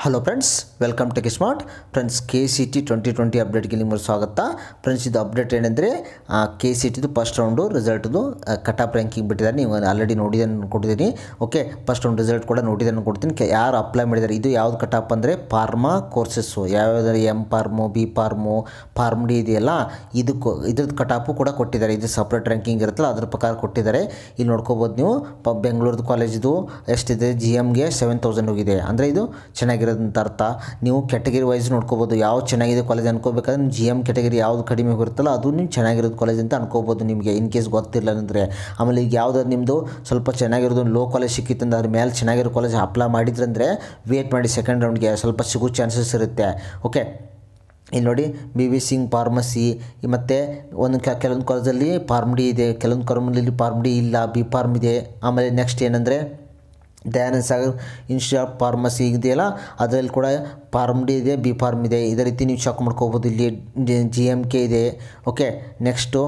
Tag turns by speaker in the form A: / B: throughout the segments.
A: hello friends welcome tech smart friends K C T twenty twenty ಅಪ್ಡೇಟ್ಗೆ ನಿಮಗೆ ಸ್ವಾಗತ friends ಇದು ಅಪ್ಡೇಟ್ ಏನಂದರೆ ಕೆ ಸಿ ಟಿದು ಫಸ್ಟ್ ರೌಂಡು ರಿಸಲ್ಟ್ದು ಕಟ್ ಆಫ್ ರ್ಯಾಂಕಿಂಗ್ ಬಿಟ್ಟಿದ್ದಾರೆ ನೀವು ಆಲ್ರೆಡಿ ನೋಡಿದ್ದನ್ನು ಕೊಟ್ಟಿದ್ದೀನಿ ಓಕೆ ಫಸ್ಟ್ ರೌಂಡ್ ರಿಸಲ್ಟ್ ಕೂಡ ನೋಡಿದ್ದನ್ನು ಕೊಡ್ತೀನಿ ಕೆ- ಯಾರು ಅಪ್ಲೈ ಮಾಡಿದ್ದಾರೆ ಇದು ಯಾವ್ದು ಕಟ್ ಆಫ್ ಅಂದರೆ ಫಾರ್ಮಾ ಕೋರ್ಸಸ್ಸು ಯಾವ್ಯಾವ್ದು M pharm B pharm pharm D ಇದೆಯಲ್ಲ ಇದಕ್ಕೂ ಇದ್ರದ್ದು ಕಟ್ ಆಫು ಕೂಡ ಕೊಟ್ಟಿದ್ದಾರೆ ಇದು ಸಪ್ರೇಟ್ ರ್ಯಾಂಕಿಂಗ್ ಇರುತ್ತಲ್ಲ ಅದ್ರ ಪ್ರಕಾರ ಕೊಟ್ಟಿದ್ದಾರೆ ಇಲ್ಲಿ ನೋಡ್ಕೋಬೋದು ನೀವು ಪ ಬೆಂಗಳೂರು ಕಾಲೇಜಿದು ಎಷ್ಟಿದೆ ಜಿ ಎಮ್ಗೆ ಸೆವೆನ್ ತೌಸಂಡ್ ಹೋಗಿದೆ ಅಂದರೆ ಇದು ಚೆನ್ನಾಗಿರೋದಂತ ಅರ್ಥ ನೀವು ಕ್ಯಾಟಗರಿ ವೈಸ್ ನೋಡ್ಕೋಬೋದು ಯಾವ ಚೆನ್ನಾಗಿದೆ ಕಾಲೇಜ್ ಅನ್ಕೋಬೇಕಾದ್ರೆ ಜಿ ಎಮ್ ಕ್ಯಾಟಗರಿ ಯಾವ್ದು ಕಡಿಮೆ ಹೋಗಿರುತ್ತಲ್ಲ ಅದು ನೀವು ಚೆನ್ನಾಗಿರೋದು ಕಾಲೇಜ್ ಅಂತ ಅನ್ಕೋಬೋದು ನಿಮಗೆ ಇನ್ ಕೇಸ್ ಗೊತ್ತಿಲ್ಲ ಅಂದರೆ ಆಮೇಲೆ ಈಗ ಯಾವ್ದು ನಿಮ್ಮದು ಸ್ವಲ್ಪ ಚೆನ್ನಾಗಿರೋದು ಲೋ ಕಾಲೇಜ್ ಸಿಕ್ಕಿತ್ತಂದ್ರೆ ಅದ್ರ ಮೇಲೆ ಚೆನ್ನಾಗಿರೋ ಕಾಲೇಜ್ ಅಪ್ಲೈ ಮಾಡಿದ್ರಂದರೆ ವೇಟ್ ಮಾಡಿ ಸೆಕೆಂಡ್ ರೌಂಡ್ಗೆ ಸ್ವಲ್ಪ ಸಿಗೋ ಚಾನ್ಸಸ್ ಇರುತ್ತೆ ಓಕೆ ಇಲ್ಲಿ ನೋಡಿ ಬಿ ವಿ ಸಿಂಗ್ ಫಾರ್ಮಸಿ ಮತ್ತು ಒಂದು ಕೆ ಕೆಲವೊಂದು ಕಾಲೇಜಲ್ಲಿ ಫಾರ್ಮ್ ಡಿ ಇದೆ ಕೆಲವೊಂದು ಕಾಲೇಜಲ್ಲಿ ಫಾರ್ಮ್ ಡಿ ಇಲ್ಲ ಬಿ ಫಾರ್ಮ್ ಇದೆ ಆಮೇಲೆ ನೆಕ್ಸ್ಟ್ ಏನಂದರೆ Dayananda Sagar institute of pharmacy ಇದೆಯಲ್ಲ ಅದರಲ್ಲಿ ಕೂಡ ಫಾರ್ಮ್ ಡಿ ಇದೆ ಬಿ ಫಾರ್ಮ್ ಇದೆ ಇದೇ ರೀತಿ ನೀವು ಚೆಕ್ ಮಾಡ್ಕೋಬೋದು ಇಲ್ಲಿ ಜಿ ಎಮ್ ಕೆ ಇದೆ ಓಕೆ ನೆಕ್ಸ್ಟು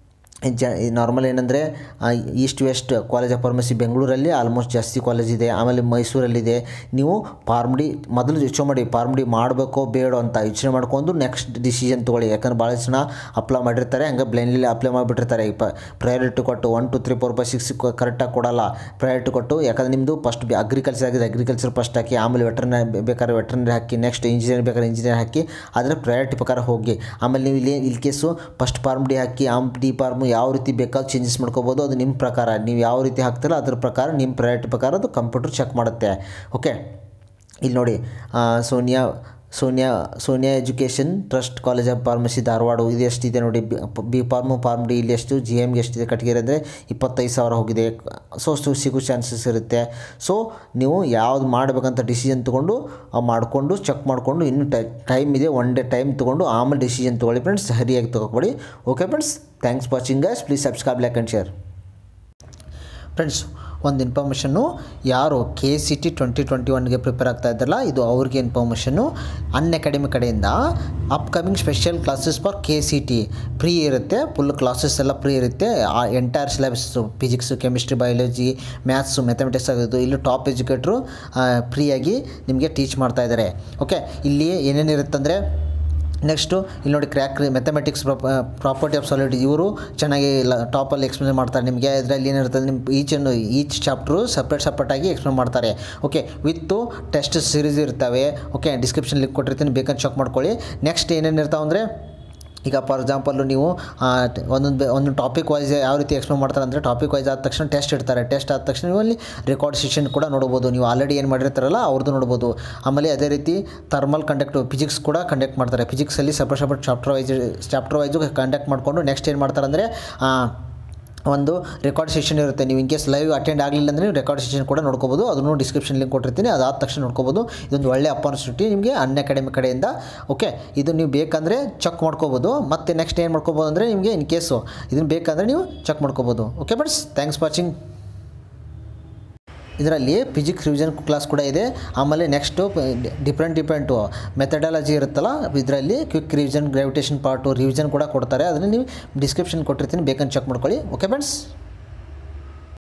A: ಜ ನಾರ್ಮಲ್ ಏನಂದರೆ east west college of pharmacy ಬೆಂಗಳೂರಲ್ಲಿ ಆಲ್ಮೋಸ್ಟ್ ಜಾಸ್ತಿ ಕಾಲೇಜ್ ಇದೆ ಆಮೇಲೆ ಮೈಸೂರಲ್ಲಿದೆ ನೀವು ಫಾರ್ಮ್ ಡಿ ಮೊದಲು ಯೋಚನೆ ಮಾಡಿ ಫಾರ್ಮ್ ಡಿ ಮಾಡಬೇಕೋ ಬೇಡೋ ಅಂತ ಯೋಚನೆ ಮಾಡ್ಕೊಂಡು ನೆಕ್ಸ್ಟ್ ಡಿಸಿಷನ್ ತೊಗೊಳ್ಳಿ ಯಾಕಂದ್ರೆ ಭಾಳ ಜನ ಅಪ್ಲೈ ಮಾಡಿರ್ತಾರೆ ಹಂಗೆ ಬ್ಲೈಂಡ್ಲಿ ಅಪ್ಲೈ ಮಾಡಿಬಿಟ್ಟಿರ್ತಾರೆ ಪ ಪ್ರಯಾರಿಟಿ ಕೊಟ್ಟು one two three four five six ಕರೆಕ್ಟಾಗಿ ಕೊಡಲ್ಲ ಪ್ರಯಾರಿಟಿ ಕೊಟ್ಟು ಯಾಕಂದ್ರೆ ನಿಮ್ಮದು ಫಸ್ಟ್ ಅಗ್ರಿಕಲ್ಚರ್ ಆಗಿದೆ ಅಗ್ರಿಕಲ್ಚರ್ ಫಸ್ಟ್ ಹಾಕಿ ಆಮೇಲೆ ವೆಟ್ರನರಿ ಬೇಕಾದ್ರೆ ವೆಟ್ರನರಿ ಹಾಕಿ ನೆಕ್ಸ್ಟ್ ಇಂಜಿನಿಯರ್ ಬೇಕಾದ್ರೆ ಇಂಜಿನಿಯರ್ ಹಾಕಿ ಅದರ ಪ್ರಯಾರಿಟಿ ಪ್ರಕಾರ ಹೋಗಿ ಆಮೇಲೆ ನೀವು ಇಲ್ಲಿ ಇಲ್ಲಿ ಕೇಸು ಫಸ್ಟ್ ಫಾರ್ಮ್ ಡಿ ಹಾಕಿ ಆಮ್ ಡಿ ಫಾರ್ಮು ಯಾವ ರೀತಿ ಬೇಕಾದ್ರೂ ಚೇಂಜಸ್ ಮಾಡ್ಕೋಬೋದು ಅದು ನಿಮ್ಮ ಪ್ರಕಾರ ನೀವು ಯಾವ ರೀತಿ ಹಾಕ್ತೀರೋ ಅದ್ರ ಪ್ರಕಾರ ನಿಮ್ಮ ಪ್ರಯಾರಿಟಿ ಪ್ರಕಾರ ಅದು ಕಂಪ್ಯೂಟರ್ ಚೆಕ್ ಮಾಡುತ್ತೆ ಓಕೆ ಇಲ್ಲಿ ನೋಡಿ ಆ, Sonia Sonia Sonia education trust college of pharmacy Dharwad ಇದು ಎಷ್ಟಿದೆ ನೋಡಿ ಬಿ ಫಾರ್ಮು ಫಾರ್ಮ್ ಡಿ ಇಲ್ಲಿ ಎಷ್ಟು ಜಿ ಎಮ್ಗೆ ಎಷ್ಟಿದೆ ಕಟ್ಗೆರೆ ಅಂದರೆ ಇಪ್ಪತ್ತೈದು ಸಾವಿರ ಹೋಗಿದೆ ಸೊ ಅಷ್ಟು ಸಿಗೋ ಚಾನ್ಸಸ್ ಇರುತ್ತೆ ಸೊ ನೀವು ಯಾವ್ದು ಮಾಡಬೇಕಂತ ಡಿಸಿಷನ್ ತೊಗೊಂಡು ಮಾಡಿಕೊಂಡು ಚೆಕ್ ಮಾಡಿಕೊಂಡು ಇನ್ನೂ ಟೈಮ್ ಇದೆ ಒನ್ ಡೇ ಟೈಮ್ ತೊಗೊಂಡು ಆಮೇಲೆ ಡಿಸಿಷನ್ ತೊಗೊಳ್ಳಿ ಫ್ರೆಂಡ್ಸ್ ಹರಿಯಾಗಿ ತೊಗೊಬೇಡಿ okay friends thanks watching guys please subscribe like and share friends ಒಂದು ಇನ್ಫಾರ್ಮೇಷನ್ನು ಯಾರು K C T twenty twenty ಒನ್ಗೆ ಪ್ರಿಪೇರ್ ಆಗ್ತಾ ಇದ್ದಾರಲ್ಲ ಇದು ಅವ್ರಿಗೆ ಇನ್ಫಾರ್ಮೇಷನ್ನು ಅನ್ ಅಕಾಡೆಮಿ ಕಡೆಯಿಂದ upcoming special classes for K C T free ಇರುತ್ತೆ ಫುಲ್ ಕ್ಲಾಸಸ್ ಎಲ್ಲ ಫ್ರೀ ಇರುತ್ತೆ ಆ entire syllabus physics chemistry biology maths mathematics ಆಗೋದು ಇಲ್ಲಿ ಟಾಪ್ ಎಜುಕೇಟ್ರು ಫ್ರೀಯಾಗಿ ನಿಮಗೆ ಟೀಚ್ ಮಾಡ್ತಾ ಇದ್ದಾರೆ ಓಕೆ ಇಲ್ಲಿ ಏನೇನಿರುತ್ತಂದರೆ ನೆಕ್ಸ್ಟು ಇಲ್ಲಿ ನೋಡಿ crack mathematics property of solid ಇವರು ಚೆನ್ನಾಗಿ ಟಾಪಲ್ಲಿ ಎಕ್ಸ್ಪ್ಲೇನ್ ಮಾಡ್ತಾರೆ ನಿಮಗೆ ಇದರಲ್ಲಿ ಏನಿರ್ತದೆ ನಿಮ್ಮ ಈಚ್ ಒಂದು ಈಚ್ ಚಾಪ್ಟ್ರು ಸಪ್ರೇಟ್ ಸಪ್ರೇಟಾಗಿ ಎಕ್ಸ್ಪ್ಲೇನ್ ಮಾಡ್ತಾರೆ ಓಕೆ ವಿತ್ತು ಟೆಸ್ಟ್ ಸೀರೀಸ್ ಇರ್ತವೆ ಓಕೆ ಡಿಸ್ಕ್ರಿಪ್ಷನ್ ಲಿಂಕ್ ಕೊಟ್ಟಿರ್ತೀನಿ ಬೇಕಂತ ಚೆಕ್ ಮಾಡ್ಕೊಳ್ಳಿ ನೆಕ್ಸ್ಟ್ ಏನೇನು ಇರ್ತಾವೆ ಅಂದರೆ ಈಗ ಫಾರ್ ಎಕ್ಸಾಂಪಲ್ಲು ನೀವು ಆ, ಟ- ಒಂದೊಂದು ಬೆ- ಒಂದೊಂದು ಟಾಪಿಕ್ ವೈಸ್ ಯಾವ ರೀತಿ ಎಕ್ಸ್ಪ್ಲೇನ್ ಮಾಡ್ತಾರೆ ಅಂದರೆ ಟಾಪಿಕ್ ವೈಸ್ ಆದ ತಕ್ಷಣ ಟೆಸ್ಟ್ ಇಡ್ತಾರೆ ಟೆಸ್ಟ್ ಆದ ತಕ್ಷಣ ನೀವು ಅಲ್ಲಿ ರೆಕಾರ್ಡ್ ಸೆಷನ್ ಕೂಡ ನೋಡ್ಬೋದು ನೀವು ಆಲ್ರೆಡಿ ಏನು ಮಾಡಿರ್ತಾರಲ್ಲ ಅವ್ರದ್ದು ನೋಡ್ಬೋದು ಆಮೇಲೆ ಅದೇ ರೀತಿ ಥರ್ಮಲ್ ಕಂಡಕ್ಟ್ ಫಿಸಿಕ್ಸ್ ಕೂಡ ಕಂಡಕ್ಟ್ ಮಾಡ್ತಾರೆ ಫಿಸಿಕ್ಸಲ್ಲಿ separate separate chapter wise chapter wise conduct ಮಾಡಿಕೊಂಡು ನೆಕ್ಸ್ಟ್ ಏನು ಮಾಡ್ತಾರೆ ಅಂದರೆ ಒಂದು ರೆಕಾರ್ಡ್ ಸೆಷನ್ ಇರುತ್ತೆ ನೀವು ಇನ್ ಕೇಸ್ ಲೈವ್ ಅಟೆಂಡ್ ಆಗಲಿಲ್ಲ ಅಂದರೆ ನೀವು ರೆಕಾರ್ಡ್ ಸೆಷನ್ ಕೂಡ ನೋಡ್ಕೋಬೋದು ಅದನ್ನು ಡಿಸ್ಕ್ರಿಪ್ಷನ್ ಲಿಂಕ್ ಕೊಟ್ಟಿರ್ತೀನಿ ಅದಾದ ತಕ್ಷಣ ನೋಡ್ಕೋಬೋದು ಇದೊಂದು ಒಳ್ಳೆ ಅಪಾರ್ಚುನಿಟಿ ನಿಮಗೆ ಅನ್ ಅಕಾಡೆಮಿ ಕಡೆಯಿಂದ ಓಕೆ ಇದು ನೀವು ಬೇಕಂದರೆ ಚೆಕ್ ಮಾಡ್ಕೋಬೋದು ಮತ್ತು ನೆಕ್ಸ್ಟ್ ಏನು ಮಾಡ್ಕೋಬೋದು ಅಂದರೆ ನಿಮಗೆ ಇನ್ ಕೇಸು ಇದನ್ನು ಬೇಕಂದರೆ ನೀವು ಚೆಕ್ ಮಾಡ್ಕೋಬೋದು ಓಕೆ ಬಟ್ಸ್ ಥ್ಯಾಂಕ್ಸ್ ವಾಚಿಂಗ್ ಇದರಲ್ಲಿ ಫಿಸಿಕ್ಸ್ ರಿವಿಷನ್ ಕ್ಲಾಸ್ ಕೂಡ ಇದೆ ಆಮೇಲೆ ನೆಕ್ಸ್ಟು ಡಿಫ್ರೆಂಟ್ ಡಿಫ್ರೆಂಟು ಮೆಥಡಾಲಜಿ ಇರುತ್ತಲ್ಲ ಇದರಲ್ಲಿ quick revision gravitation part revision ಕೂಡ ಕೊಡ್ತಾರೆ ಅದನ್ನು ನೀವು ಡಿಸ್ಕ್ರಿಪ್ಷನ್ ಕೊಟ್ಟಿರ್ತೀನಿ ಬೇಕಂತ ಚೆಕ್ ಮಾಡ್ಕೊಳ್ಳಿ ಓಕೆ ಫ್ರೆಂಡ್ಸ್